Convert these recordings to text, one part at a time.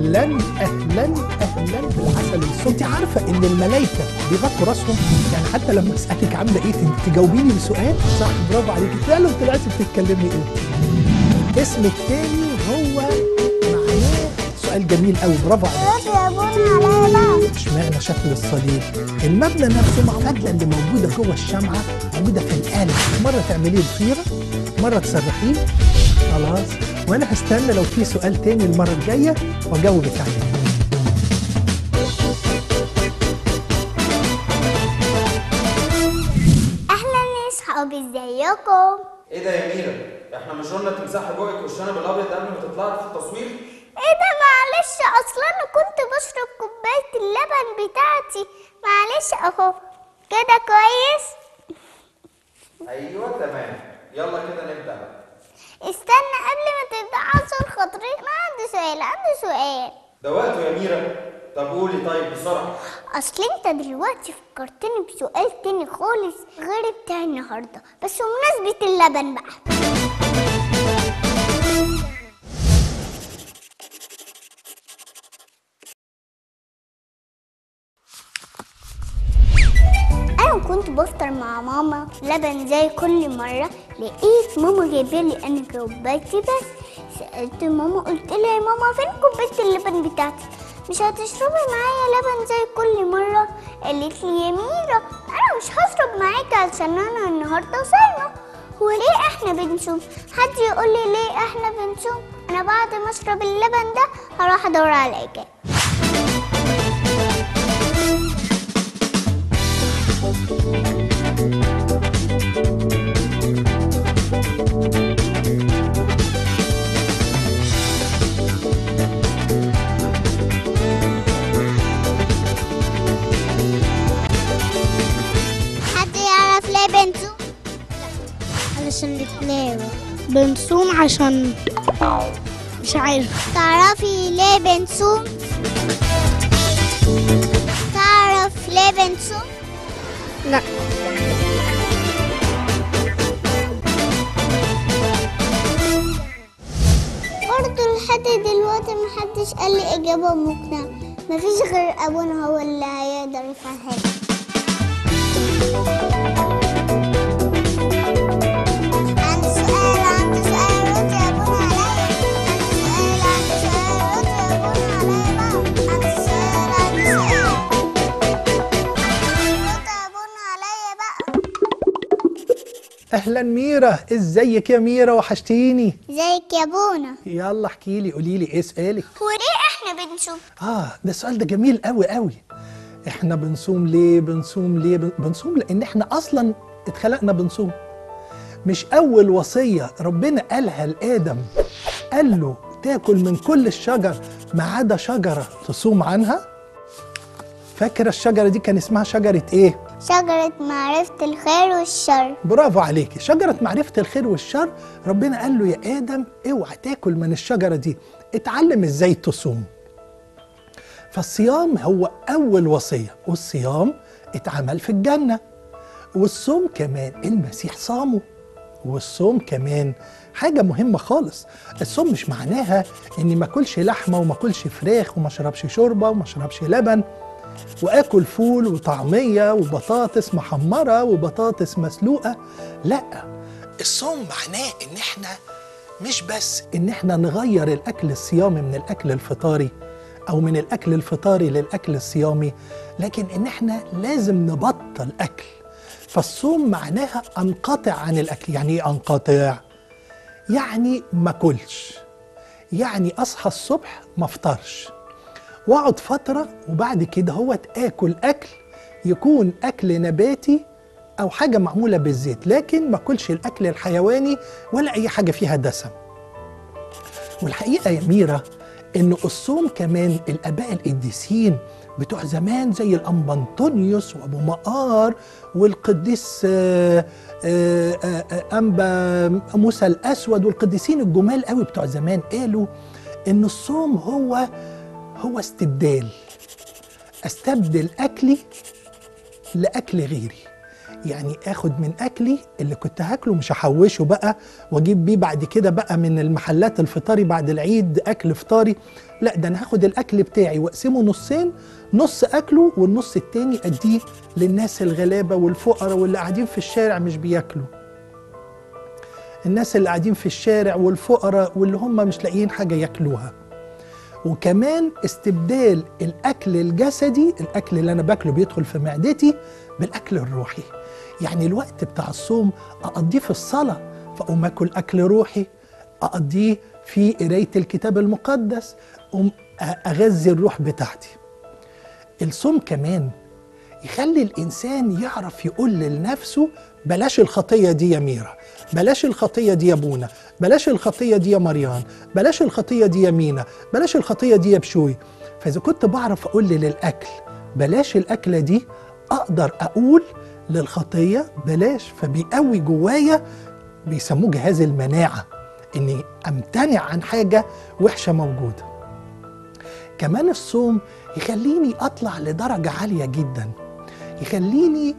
اهلا اهلا اهلا بالعسل الصوت انت عارفه ان الملائكه بيغطوا راسهم يعني حتى لما اسالك عامله ايه تجاوبيني بسؤال صح برافو عليكي فعلا طلعتي بتتكلمي ايه اسم التاني هو معناه سؤال جميل قوي برافو عليك يا ابونا عليا بقى اشمعنى شكل الصليب المبنى نفسه مع الفتله اللي موجوده جوه الشمعه موجوده في القالب مره تعمليه ضفيره مره تسرحيه خلاص وانا هستنى لو في سؤال تاني المره الجايه واجاوبك عليه اهلا يا صحابي ازيكم ايه ده يا ميرا احنا مش قلنا تمسحي بقك والشنب الابيض قبل ما تطلعي في التصوير ايه ده معلش اصلا انا كنت بشرب كوبايه اللبن بتاعتي معلش اهو كده كويس ايوه تمام يلا كده نبدا بقى استنى قبل ما تبدا عصر خاطري ما عندي سؤال عندي سؤال ده وقته يا ميرا طب قولي طيب بسرعه اصل انت دلوقتي فكرتني بسؤال تاني خالص غير بتاع النهارده بس بمناسبه اللبن بقى انا كنت بفطر مع ماما لبن زي كل مره لقيت ماما جايبه لي انا كوبايتي بس سالت ماما قلت لها يا ماما فين كوبايه اللبن بتاعتي مش هتشربي معايا لبن زي كل مره قالت لي يا ميرا انا مش هشرب معاكي عشان انا النهارده صايمه هو ليه احنا بنصوم حد يقول لي ليه احنا بنصوم انا بعد ما اشرب اللبن ده هروح ادور على الاجابه حد يعرف ليه بنصوم علشان نتنام بنصوم عشان مش عارف تعرفي ليه بنصوم تعرف ليه بنصوم لا برضه لحد دلوقتي محدش قال لي إجابة مقنعة مفيش غير أبونا هو اللي هيقدر يفهمها عندي سؤال عندي سؤال رد يا أبونا عليا عندي سؤال عندي سؤال رد يا أبونا عليا بقى عندي سؤال عندي سؤال رد يا أبونا عليا بقى اهلا ميرا ازيك يا ميرا وحشتيني ازيك يا أبونا يلا احكي لي قولي لي ايه سؤالك هو ليه احنا بنشوف اه ده السؤال ده جميل قوي قوي احنا بنصوم ليه بنصوم ليه بن- بنصوم لان احنا اصلا اتخلقنا بنصوم مش اول وصيه ربنا قالها لادم قال له تاكل من كل الشجر ما عدا شجره تصوم عنها فاكره الشجره دي كان اسمها شجره ايه شجرة معرفة الخير والشر برافو عليكي شجرة معرفة الخير والشر ربنا قال له يا آدم اوعى تاكل من الشجرة دي اتعلم ازاي تصوم فالصيام هو أول وصية والصيام اتعمل في الجنة والصوم كمان المسيح صامه والصوم كمان حاجة مهمة خالص الصوم مش معناها اني ما اكلش لحمة وما اكلش فراخ وما اشربش شوربة وما اشربش لبن واكل فول وطعميه وبطاطس محمره وبطاطس مسلوقه لا الصوم معناه ان احنا مش بس ان احنا نغير الاكل الصيامي من الاكل الفطاري او من الاكل الفطاري للاكل الصيامي لكن ان احنا لازم نبطل اكل فالصوم معناها انقطع عن الاكل يعني ايه انقطع يعني ما اكلش يعني اصحى الصبح ما افطرش واقعد فتره وبعد كده هو اكل اكل يكون اكل نباتي او حاجه معموله بالزيت لكن ما اكلش الاكل الحيواني ولا اي حاجه فيها دسم والحقيقه يا ميرا ان الصوم كمان الاباء القديسين بتوع زمان زي الانبا انطونيوس وابو مقار والقديس آه، آه، آه، آه، انبا موسى الاسود والقديسين الجمال قوي بتوع زمان قالوا ان الصوم هو هو استبدال استبدل اكلي لاكل غيري يعني اخد من اكلي اللي كنت هاكله مش هحوشه بقى واجيب بيه بعد كده بقى من المحلات الفطاري بعد العيد اكل فطاري لا ده انا هاخد الاكل بتاعي واقسمه نصين نص اكله والنص التاني اديه للناس الغلابه والفقراء واللي قاعدين في الشارع مش بياكلوا الناس اللي قاعدين في الشارع والفقراء واللي هم مش لاقيين حاجه ياكلوها وكمان استبدال الاكل الجسدي الاكل اللي انا باكله بيدخل في معدتي بالاكل الروحي يعني الوقت بتاع الصوم اقضيه في الصلاه فاقوم اكل اكل روحي اقضيه في قرايه الكتاب المقدس أقوم اغذي الروح بتاعتي الصوم كمان يخلي الانسان يعرف يقول لنفسه بلاش الخطيه دي يا ميرا بلاش الخطيه دي يا بونا بلاش الخطيه دي يا مريان بلاش الخطيه دي يا مينا بلاش الخطيه دي يا بشوي فاذا كنت بعرف اقول للاكل بلاش الاكله دي اقدر اقول للخطيه بلاش فبيقوي جوايا بيسموه جهاز المناعه اني امتنع عن حاجه وحشه موجوده كمان الصوم يخليني اطلع لدرجه عاليه جدا يخليني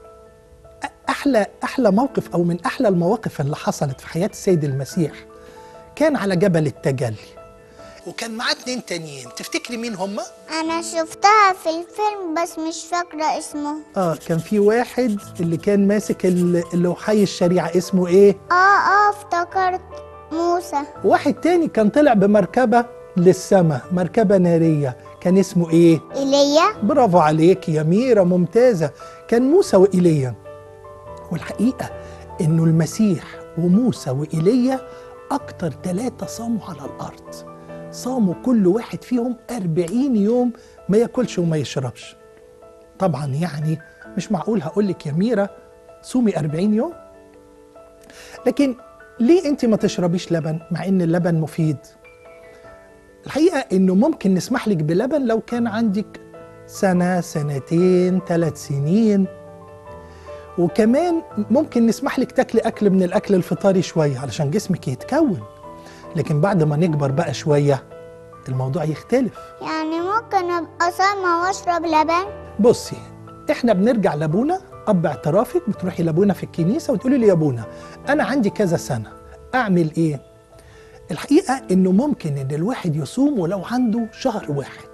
احلى احلى موقف او من احلى المواقف اللي حصلت في حياه السيد المسيح كان على جبل التجلي وكان معاه اتنين تانيين تفتكري مين هما؟ انا شفتها في الفيلم بس مش فاكره اسمه اه كان في واحد اللي كان ماسك ال- اللوحي الشريعه اسمه ايه؟ اه اه افتكرت موسى واحد تاني كان طلع بمركبه للسماء مركبه ناريه كان اسمه ايه؟ ايليا برافو عليك يا ميرا ممتازة كان موسى وإيليا والحقيقة إنه المسيح وموسى وإيليا أكتر ثلاثة صاموا على الأرض صاموا كل واحد فيهم أربعين يوم ما ياكلش وما يشربش طبعا يعني مش معقول هقولك يا ميرا صومي أربعين يوم لكن ليه أنت ما تشربيش لبن مع إن اللبن مفيد الحقيقة إنه ممكن نسمح لك بلبن لو كان عندك سنة سنتين ثلاث سنين وكمان ممكن نسمح لك تاكلي أكل من الأكل الفطاري شوية علشان جسمك يتكون لكن بعد ما نكبر بقى شوية الموضوع يختلف يعني ممكن ابقى صايمه واشرب لبن بصي احنا بنرجع لابونا اب اعترافك بتروحي لابونا في الكنيسه وتقولي لي يا ابونا انا عندي كذا سنه اعمل ايه الحقيقه انه ممكن ان الواحد يصوم ولو عنده شهر واحد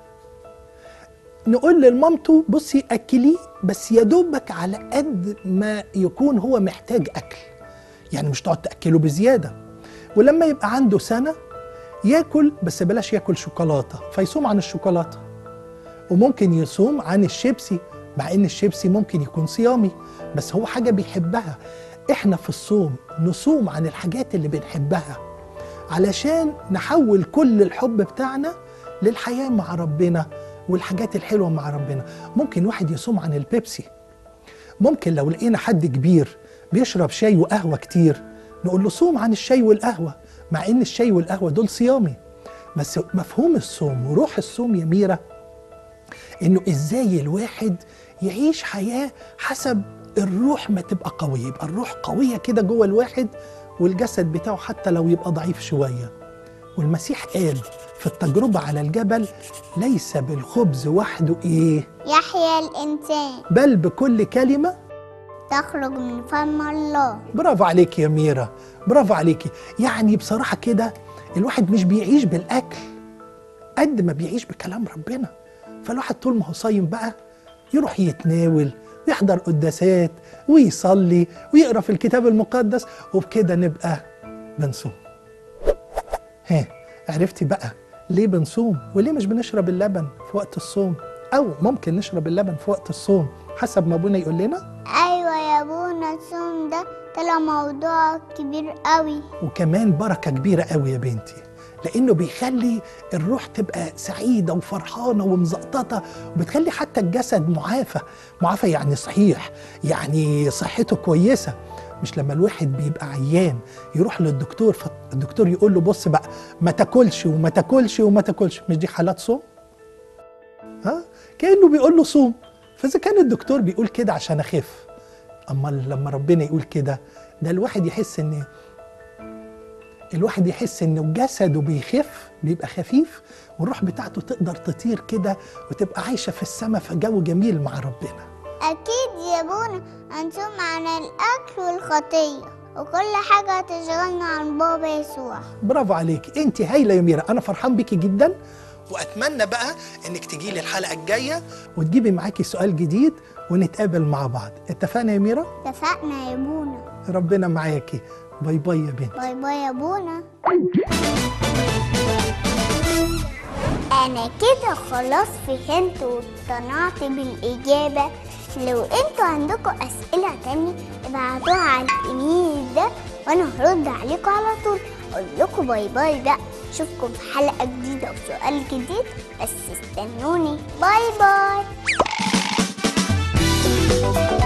نقول لمامته بصي اكليه بس يا دوبك على قد ما يكون هو محتاج اكل يعني مش تقعد تاكله بزياده ولما يبقى عنده سنه ياكل بس بلاش ياكل شوكولاته فيصوم عن الشوكولاته وممكن يصوم عن الشيبسي مع ان الشيبسي ممكن يكون صيامي بس هو حاجه بيحبها احنا في الصوم نصوم عن الحاجات اللي بنحبها علشان نحول كل الحب بتاعنا للحياه مع ربنا والحاجات الحلوه مع ربنا ممكن واحد يصوم عن البيبسي ممكن لو لقينا حد كبير بيشرب شاي وقهوه كتير نقول له صوم عن الشاي والقهوه مع ان الشاي والقهوه دول صيامي بس مفهوم الصوم وروح الصوم يا ميرا انه ازاي الواحد يعيش حياه حسب الروح ما تبقى قويه يبقى الروح قويه كده جوه الواحد والجسد بتاعه حتى لو يبقى ضعيف شويه والمسيح قال في التجربه على الجبل ليس بالخبز وحده ايه يحيى الانسان بل بكل كلمه تخرج من فم الله برافو عليك يا ميرا برافو عليكي يعني بصراحة كده الواحد مش بيعيش بالأكل قد ما بيعيش بكلام ربنا فالواحد طول ما هو صايم بقى يروح يتناول ويحضر قداسات ويصلي ويقرا في الكتاب المقدس وبكده نبقى بنصوم ها عرفتي بقى ليه بنصوم وليه مش بنشرب اللبن في وقت الصوم او ممكن نشرب اللبن في وقت الصوم حسب ما ابونا يقول لنا ايوه يا ابونا الصوم ده طلع موضوع كبير قوي وكمان بركة كبيرة قوي يا بنتي لأنه بيخلي الروح تبقى سعيدة وفرحانة ومزقططة وبتخلي حتى الجسد معافى معافى يعني صحيح يعني صحته كويسة مش لما الواحد بيبقى عيان يروح للدكتور فالدكتور يقول له بص بقى ما تاكلش وما تاكلش وما تاكلش مش دي حالات صوم ها كأنه بيقول له صوم فإذا كان الدكتور بيقول كده عشان أخف أما لما ربنا يقول كده ده الواحد يحس إن الواحد يحس انه جسده بيخف بيبقى خفيف والروح بتاعته تقدر تطير كده وتبقى عايشه في السماء في جو جميل مع ربنا اكيد يا يا بونا هنصوم عن الأكل والخطية وكل حاجة هتشغلنا عن بابا يسوع برافو عليك انت هايله يا ميرا انا فرحان بيكي جدا واتمنى بقى انك تجي لي الحلقه الجايه وتجيبي معاكي سؤال جديد ونتقابل مع بعض اتفقنا يا ميرا اتفقنا يا بونا ربنا معاكي باي باي يا بنت باي باي يا بونا انا كده خلاص فهمت واقتنعت بالاجابه لو انتوا عندكم اسئله تانية ابعتوها على الايميل ده وانا هرد عليكم على طول اقول لكم باي باي بقى اشوفكم في حلقه جديده وسؤال جديد بس استنوني باي باي